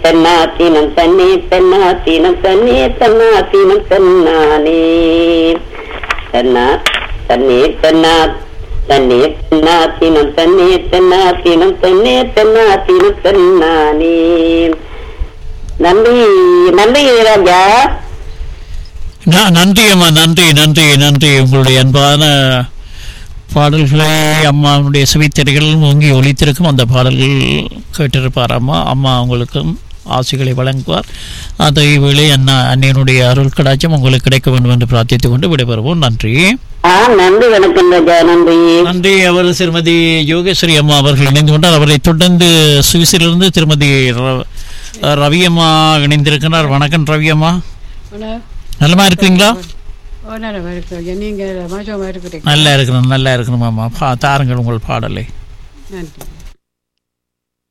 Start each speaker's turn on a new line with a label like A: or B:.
A: தென்னாத்தினம் தன்னே தென்னாத்தினம் தன்னே தென்னாத்தினம் தென்னானே தென்னா தன்னே தென்னா தன்னே தென்னாத்தினம் தன்னே தென்னாத்தினம் தன்னே தென்னாத்தினம் தென்னானே நன்றி நன்றி ராஜா
B: ந- நன்றி அம்மா நன்றி நன்றி நன்றி உங்களுடைய அன்பான பாடல்களை அம்மாவுடைய செவித்திரைகள் ஓங்கி ஒலித்திருக்கும் அந்த பாடல்கள் கேட்டிருப்பார் அம்மா அம்மா உங்களுக்கும் ஆசைகளை வழங்குவார் அதே வேளை அண்ணா அன்னையனுடைய அருள் கடாட்சம் உங்களுக்கு கிடைக்க வேண்டும் என்று பிரார்த்தித்துக் கொண்டு விடைபெறுவோம் நன்றி
A: ஆ நன்றி வணக்கம் ராஜா நன்றி
B: நன்றி அவர் திருமதி யோகேஸ்வரி அம்மா அவர்கள் இணைந்து கொண்டார் அவரை தொடர்ந்து சுவிஸிலிருந்து திருமதி ர- ரவி அம்மா இணைந்திருக்கிறார் வணக்கம் ரவி அம்மா
C: ஹலோ
B: நலமா இருக்கிறீங்களா
C: ஓ நல்லா இருக்கு நீங்கள் மோசமாக இருக்கிறீங்க
B: நல்லா இருக்கணும் நல்லா இருக்கணும் அம்மா பா தாருங்கள் உங்கள் பாடலை
C: நன்றி